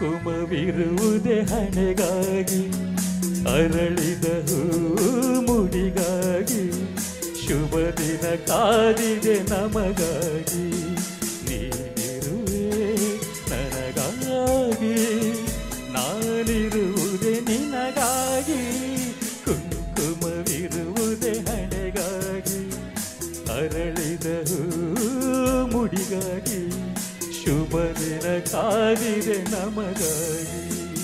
ಕುಂಕುಮವಿರುವುದೇ ಹಣೆಗಾಗಿ ಅರಳಿದ ಹೂ ಮುಡಿಗಾಗಿ ಶುಭ ದಿನ ಕಾದಿದೆ ನಮಗಾಗಿ ನೀನಿರುವೆ ನನಗಾಗಿ ನಾನಿರುವುದೇ ನಿನಗಾಗಿ ಕುಂಕುಮವಿರುವುದೇ ಹಣೆಗಾಗಿ ಅರಳಿದ ಹೂ ಮುಡಿಗಾಗಿ ಶುಭ ದಿನ ಕಾದಿದೆ ನಮಗಾಗಿ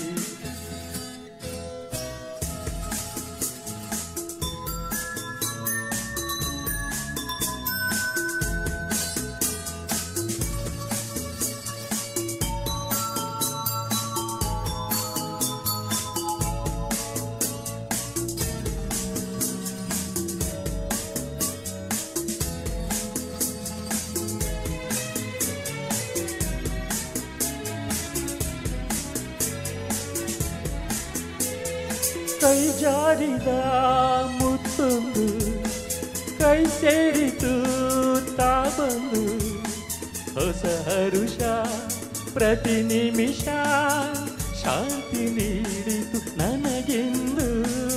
ಕೈ ಜಾರಿದ ಮುತ್ತೊಂದು ಕೈ ಸೇರಿತು ತಾ ಬಂದು ಹೊಸ ಹರುಷ ಪ್ರತಿ ನಿಮಿಷ ಶಾಂತಿ ನೀಡಿತು ನನಗೆಂದು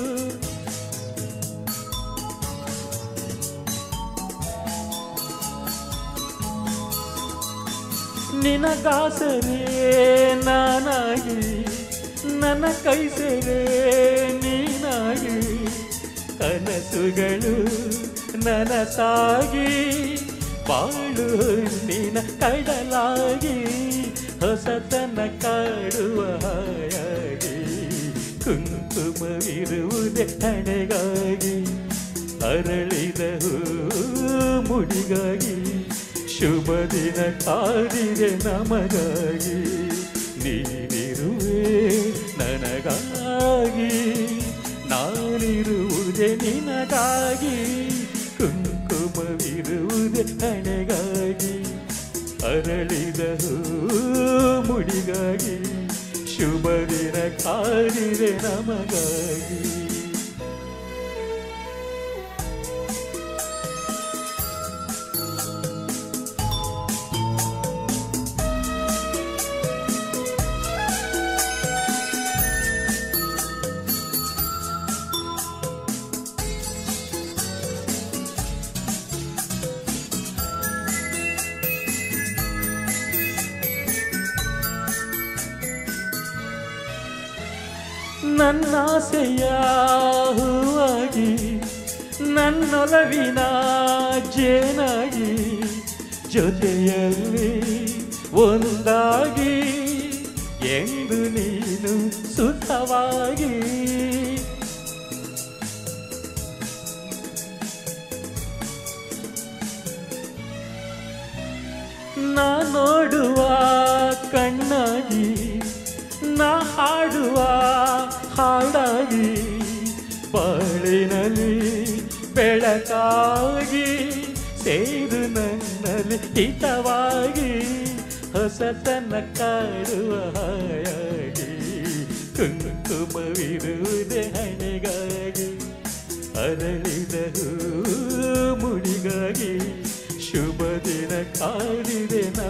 ನಿನಗಾಸರೇ ನಾನಾಗಿ ನನ್ನ ಕೈ ಸೇರೆ ನೀನಾಗಿ ಕನಸುಗಳು ನನಸಾಗಿ ಬಾಳು ನಿನ ಕಡಲಾಗಿ ಹೊಸತನ ಕಾಡುವ ಹಾಯಾಗಿ ಕುಂಕುಮವಿರುವುದೇ ಹಣೆಗಾಗಿ ಅರಳಿದ ಹೂ ಮುಡಿಗಾಗಿ ಶುಭ ದಿನ ಕಾದಿದೆ ನಮಗಾಗಿ ನೀನಿರುವೆ ನನಗಾಗಿ ನಾನಿರುವುದೇ ನಿನಗಾಗಿ ಕುಂಕುಮವಿರುವುದೇ ಹಣೆಗಾಗಿ ಅರಳಿದ ಹೂ ಮುಡಿಗಾಗಿ ಶುಭ ದಿನ ಕಾದಿದೆ ನಮಗಾಗಿ ನನ್ನಾಸೆಯ ಹೂವಾಗಿ ನನ್ನೊಲವಿನ ಜೇನಾಗಿ ಜೊತೆಯಲ್ಲಿ ಒಂದಾಗಿ ಎಂದು ನೀನು ಸುಖವಾಗಿ ನಾ ನೋಡುವ ಕಣ್ಣಾಗಿ ನಾ ಹಾಡುವ ಹಾಡಾಗಿ ಬಾಳಿನಲ್ಲಿ ಬೆಳಕಾಗಿ ಸೇರು ನನ್ನಲ್ಲಿ ಹಿತವಾಗಿ ಹೊಸತನ ಕಾಡುವ ಹಾಯಾಗಿ ಕುಂಕುಮವಿರುವುದೇ ಹಣೆಗಾಗಿ ಅರಳಿದ ಹೂ ಮುಡಿಗಾಗಿ ಶುಭ ದಿನ ಕಾದಿದೆ ನಾ